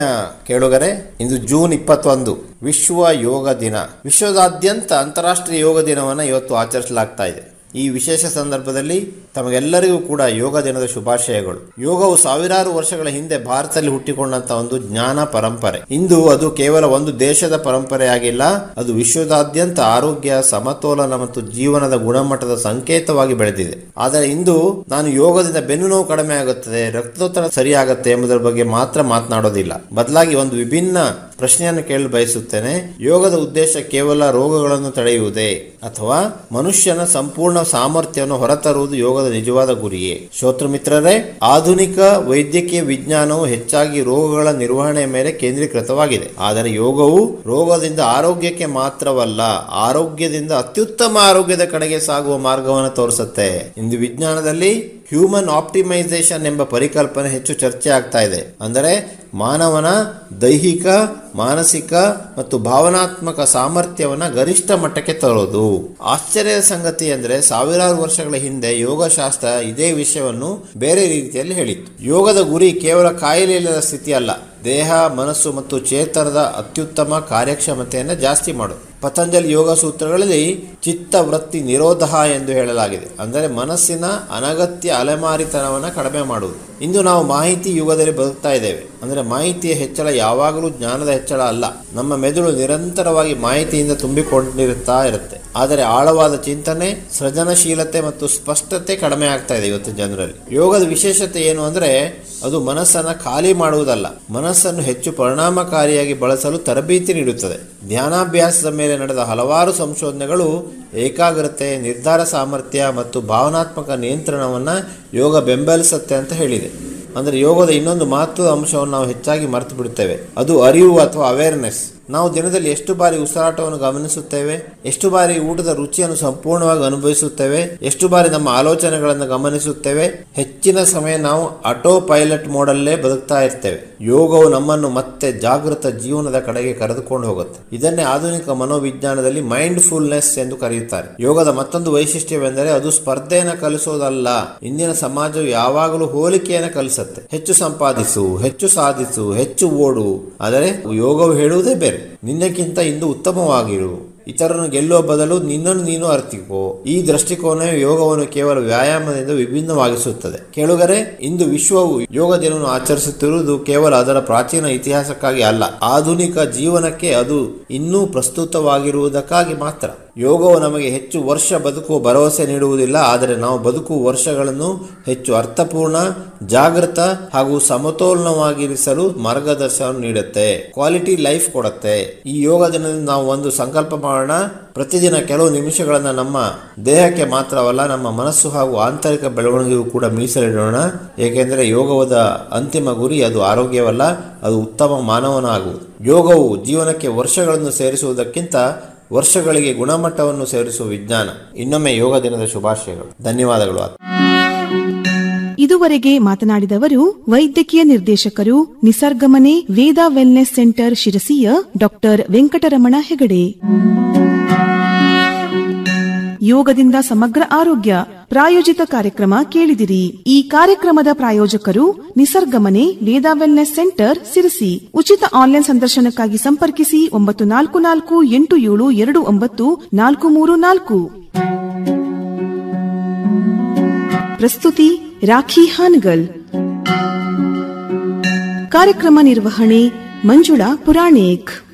ಕೇಳುಗರೆ ಇಂದು ಜೂನ್ ಇಪ್ಪತ್ತೊಂದು ವಿಶ್ವ ಯೋಗ ದಿನ ವಿಶ್ವದಾದ್ಯಂತ ಅಂತಾರಾಷ್ಟ್ರೀಯ ಯೋಗ ದಿನವನ್ನು ಇವತ್ತು ಆಚರಿಸಲಾಗ್ತಾ ಇದೆ ಈ ವಿಶೇಷ ಸಂದರ್ಭದಲ್ಲಿ ತಮಗೆಲ್ಲರಿಗೂ ಕೂಡ ಯೋಗ ದಿನದ ಶುಭಾಶಯಗಳು ಯೋಗವು ಸಾವಿರಾರು ವರ್ಷಗಳ ಹಿಂದೆ ಭಾರತದಲ್ಲಿ ಹುಟ್ಟಿಕೊಂಡಂತ ಒಂದು ಜ್ಞಾನ ಪರಂಪರೆ ಇಂದು ಅದು ಕೇವಲ ಒಂದು ದೇಶದ ಪರಂಪರೆಯಾಗಿಲ್ಲ ಅದು ವಿಶ್ವದಾದ್ಯಂತ ಆರೋಗ್ಯ ಸಮತೋಲನ ಮತ್ತು ಜೀವನದ ಗುಣಮಟ್ಟದ ಸಂಕೇತವಾಗಿ ಬೆಳೆದಿದೆ ಆದರೆ ಇಂದು ನಾನು ಯೋಗದಿಂದ ಬೆನ್ನು ನೋವು ಕಡಿಮೆ ಆಗುತ್ತದೆ ರಕ್ತದೊತ್ತಡ ಸರಿಯಾಗುತ್ತೆ ಎಂಬುದರ ಬಗ್ಗೆ ಮಾತ್ರ ಮಾತನಾಡೋದಿಲ್ಲ ಬದಲಾಗಿ ಒಂದು ವಿಭಿನ್ನ ಪ್ರಶ್ನೆಯನ್ನು ಕೇಳಲು ಬಯಸುತ್ತೇನೆ ಯೋಗದ ಉದ್ದೇಶ ಕೇವಲ ರೋಗಗಳನ್ನು ತಡೆಯುವುದೇ ಅಥವಾ ಮನುಷ್ಯನ ಸಂಪೂರ್ಣ ಸಾಮರ್ಥ್ಯವನ್ನು ಹೊರತರುವುದು ಯೋಗದ ನಿಜವಾದ ಗುರಿಯೇ ಶ್ರೋತೃ ಮಿತ್ರರೇ ಆಧುನಿಕ ವೈದ್ಯಕೀಯ ವಿಜ್ಞಾನವು ಹೆಚ್ಚಾಗಿ ರೋಗಗಳ ನಿರ್ವಹಣೆಯ ಮೇಲೆ ಕೇಂದ್ರೀಕೃತವಾಗಿದೆ ಆದರೆ ಯೋಗವು ರೋಗದಿಂದ ಆರೋಗ್ಯಕ್ಕೆ ಮಾತ್ರವಲ್ಲ ಆರೋಗ್ಯದಿಂದ ಅತ್ಯುತ್ತಮ ಆರೋಗ್ಯದ ಕಡೆಗೆ ಸಾಗುವ ಮಾರ್ಗವನ್ನು ತೋರಿಸುತ್ತೆ ಇಂದು ವಿಜ್ಞಾನದಲ್ಲಿ ಹ್ಯೂಮನ್ ಆಪ್ಟಿಮೈಸೇಷನ್ ಎಂಬ ಪರಿಕಲ್ಪನೆ ಹೆಚ್ಚು ಚರ್ಚೆ ಆಗ್ತಾ ಇದೆ ಅಂದರೆ ಮಾನವನ ದೈಹಿಕ ಮಾನಸಿಕ ಮತ್ತು ಭಾವನಾತ್ಮಕ ಸಾಮರ್ಥ್ಯವನ್ನು ಗರಿಷ್ಠ ಮಟ್ಟಕ್ಕೆ ತರೋದು ಆಶ್ಚರ್ಯದ ಸಂಗತಿ ಅಂದರೆ ಸಾವಿರಾರು ವರ್ಷಗಳ ಹಿಂದೆ ಯೋಗಶಾಸ್ತ್ರ ಇದೇ ವಿಷಯವನ್ನು ಬೇರೆ ರೀತಿಯಲ್ಲಿ ಹೇಳಿತ್ತು ಯೋಗದ ಗುರಿ ಕೇವಲ ಕಾಯಿಲೆ ಇಲ್ಲದ ಸ್ಥಿತಿ ಅಲ್ಲ ದೇಹ ಮನಸ್ಸು ಮತ್ತು ಚೇತನದ ಅತ್ಯುತ್ತಮ ಕಾರ್ಯಕ್ಷಮತೆಯನ್ನು ಜಾಸ್ತಿ ಮಾಡೋದು ಪತಂಜಲಿ ಯೋಗ ಸೂತ್ರಗಳಲ್ಲಿ ಚಿತ್ತ ವೃತ್ತಿ ನಿರೋಧ ಎಂದು ಹೇಳಲಾಗಿದೆ ಅಂದರೆ ಮನಸ್ಸಿನ ಅನಗತ್ಯ ಅಲೆಮಾರಿತನವನ್ನು ಕಡಿಮೆ ಮಾಡುವುದು ಇಂದು ನಾವು ಮಾಹಿತಿ ಯುಗದಲ್ಲಿ ಬದುಕ್ತಾ ಇದ್ದೇವೆ ಅಂದರೆ ಮಾಹಿತಿಯ ಹೆಚ್ಚಳ ಯಾವಾಗಲೂ ಜ್ಞಾನದ ಹೆಚ್ಚಳ ಅಲ್ಲ ನಮ್ಮ ಮೆದುಳು ನಿರಂತರವಾಗಿ ಮಾಹಿತಿಯಿಂದ ತುಂಬಿಕೊಂಡಿರುತ್ತಾ ಇರುತ್ತೆ ಆದರೆ ಆಳವಾದ ಚಿಂತನೆ ಸೃಜನಶೀಲತೆ ಮತ್ತು ಸ್ಪಷ್ಟತೆ ಕಡಿಮೆ ಆಗ್ತಾ ಇದೆ ಇವತ್ತು ಜನರಲ್ಲಿ ಯೋಗದ ವಿಶೇಷತೆ ಏನು ಅಂದರೆ ಅದು ಮನಸ್ಸನ್ನು ಖಾಲಿ ಮಾಡುವುದಲ್ಲ ಮನಸ್ಸನ್ನು ಹೆಚ್ಚು ಪರಿಣಾಮಕಾರಿಯಾಗಿ ಬಳಸಲು ತರಬೇತಿ ನೀಡುತ್ತದೆ ಧ್ಯಾನಾಭ್ಯಾಸದ ಮೇಲೆ ನಡೆದ ಹಲವಾರು ಸಂಶೋಧನೆಗಳು ಏಕಾಗ್ರತೆ ನಿರ್ಧಾರ ಸಾಮರ್ಥ್ಯ ಮತ್ತು ಭಾವನಾತ್ಮಕ ನಿಯಂತ್ರಣವನ್ನು ಯೋಗ ಬೆಂಬಲಿಸುತ್ತೆ ಅಂತ ಹೇಳಿದೆ ಅಂದರೆ ಯೋಗದ ಇನ್ನೊಂದು ಮಹತ್ವದ ಅಂಶವನ್ನು ನಾವು ಹೆಚ್ಚಾಗಿ ಮರೆತು ಬಿಡುತ್ತೇವೆ ಅದು ಅರಿವು ಅಥವಾ ಅವೇರ್ನೆಸ್ ನಾವು ದಿನದಲ್ಲಿ ಎಷ್ಟು ಬಾರಿ ಉಸಿರಾಟವನ್ನು ಗಮನಿಸುತ್ತೇವೆ ಎಷ್ಟು ಬಾರಿ ಊಟದ ರುಚಿಯನ್ನು ಸಂಪೂರ್ಣವಾಗಿ ಅನುಭವಿಸುತ್ತೇವೆ ಎಷ್ಟು ಬಾರಿ ನಮ್ಮ ಆಲೋಚನೆಗಳನ್ನು ಗಮನಿಸುತ್ತೇವೆ ಹೆಚ್ಚಿನ ಸಮಯ ನಾವು ಆಟೋ ಪೈಲಟ್ ಮೋಡಲ್ಲೇ ಬದುಕ್ತಾ ಇರ್ತೇವೆ ಯೋಗವು ನಮ್ಮನ್ನು ಮತ್ತೆ ಜಾಗೃತ ಜೀವನದ ಕಡೆಗೆ ಕರೆದುಕೊಂಡು ಹೋಗುತ್ತೆ ಇದನ್ನೇ ಆಧುನಿಕ ಮನೋವಿಜ್ಞಾನದಲ್ಲಿ ಮೈಂಡ್ ಫುಲ್ನೆಸ್ ಎಂದು ಕರೆಯುತ್ತಾರೆ ಯೋಗದ ಮತ್ತೊಂದು ವೈಶಿಷ್ಟ್ಯವೆಂದರೆ ಅದು ಸ್ಪರ್ಧೆಯನ್ನು ಕಲಿಸೋದಲ್ಲ ಇಂದಿನ ಸಮಾಜವು ಯಾವಾಗಲೂ ಹೋಲಿಕೆಯನ್ನು ಕಲಿಸುತ್ತೆ ಹೆಚ್ಚು ಸಂಪಾದಿಸು ಹೆಚ್ಚು ಸಾಧಿಸು ಹೆಚ್ಚು ಓಡು ಆದರೆ ಯೋಗವು ಹೇಳುವುದೇ ಬೇರೆ ನಿನ್ನಕ್ಕಿಂತ ಇಂದು ಉತ್ತಮವಾಗಿರು ಇತರನ್ನು ಗೆಲ್ಲುವ ಬದಲು ನಿನ್ನನ್ನು ನೀನು ಅರ್ಥಿಕೋ ಈ ದೃಷ್ಟಿಕೋನವೇ ಯೋಗವನ್ನು ಕೇವಲ ವ್ಯಾಯಾಮದಿಂದ ವಿಭಿನ್ನವಾಗಿಸುತ್ತದೆ ಕೇಳುಗರೆ ಇಂದು ವಿಶ್ವವು ಯೋಗ ದಿನವನ್ನು ಆಚರಿಸುತ್ತಿರುವುದು ಕೇವಲ ಅದರ ಪ್ರಾಚೀನ ಇತಿಹಾಸಕ್ಕಾಗಿ ಅಲ್ಲ ಆಧುನಿಕ ಜೀವನಕ್ಕೆ ಅದು ಇನ್ನೂ ಪ್ರಸ್ತುತವಾಗಿರುವುದಕ್ಕಾಗಿ ಮಾತ್ರ ಯೋಗವು ನಮಗೆ ಹೆಚ್ಚು ವರ್ಷ ಬದುಕುವ ಭರವಸೆ ನೀಡುವುದಿಲ್ಲ ಆದರೆ ನಾವು ಬದುಕುವ ವರ್ಷಗಳನ್ನು ಹೆಚ್ಚು ಅರ್ಥಪೂರ್ಣ ಜಾಗೃತ ಹಾಗೂ ಸಮತೋಲನವಾಗಿರಿಸಲು ಮಾರ್ಗದರ್ಶನ ನೀಡುತ್ತೆ ಕ್ವಾಲಿಟಿ ಲೈಫ್ ಕೊಡುತ್ತೆ ಈ ಯೋಗ ದಿನದಿಂದ ನಾವು ಒಂದು ಸಂಕಲ್ಪ ಮಾಡೋಣ ಪ್ರತಿದಿನ ಕೆಲವು ನಿಮಿಷಗಳನ್ನು ನಮ್ಮ ದೇಹಕ್ಕೆ ಮಾತ್ರವಲ್ಲ ನಮ್ಮ ಮನಸ್ಸು ಹಾಗೂ ಆಂತರಿಕ ಬೆಳವಣಿಗೆಗೂ ಕೂಡ ಮೀಸಲಿಡೋಣ ಏಕೆಂದರೆ ಯೋಗವಾದ ಅಂತಿಮ ಗುರಿ ಅದು ಆರೋಗ್ಯವಲ್ಲ ಅದು ಉತ್ತಮ ಮಾನವನಾಗುವುದು ಯೋಗವು ಜೀವನಕ್ಕೆ ವರ್ಷಗಳನ್ನು ಸೇರಿಸುವುದಕ್ಕಿಂತ ವರ್ಷಗಳಿಗೆ ಗುಣಮಟ್ಟವನ್ನು ಸೇರಿಸುವ ವಿಜ್ಞಾನ ಇನ್ನೊಮ್ಮೆ ಯೋಗ ದಿನದ ಶುಭಾಶಯಗಳು ಧನ್ಯವಾದಗಳು ಇದುವರೆಗೆ ಮಾತನಾಡಿದವರು ವೈದ್ಯಕೀಯ ನಿರ್ದೇಶಕರು ನಿಸರ್ಗಮನೆ ವೇದ ವೆಲ್ನೆಸ್ ಸೆಂಟರ್ ಶಿರಸಿಯ ಡಾಕ್ಟರ್ ವೆಂಕಟರಮಣ ಹೆಗಡೆ ಯೋಗದಿಂದ ಸಮಗ್ರ ಆರೋಗ್ಯ ಪ್ರಾಯೋಜಿತ ಕಾರ್ಯಕ್ರಮ ಕೇಳಿದಿರಿ ಈ ಕಾರ್ಯಕ್ರಮದ ಪ್ರಾಯೋಜಕರು ನಿಸರ್ಗಮನೆ ವೇದ ವೆಲ್ನೆಸ್ ಸೆಂಟರ್ ಸಿರಸಿ ಉಚಿತ ಆನ್ಲೈನ್ ಸಂದರ್ಶನಕ್ಕಾಗಿ ಸಂಪರ್ಕಿಸಿ ಒಂಬತ್ತು ನಾಲ್ಕು ನಾಲ್ಕು ಎಂಟು ಏಳು ಎರಡು ಒಂಬತ್ತು ನಾಲ್ಕು ಮೂರು ನಾಲ್ಕು ಪ್ರಸ್ತುತಿ ರಾಖಿ ಹಾನಗಲ್ ಕಾರ್ಯಕ್ರಮ ನಿರ್ವಹಣೆ ಮಂಜುಳಾ ಪುರಾಣಿಕ್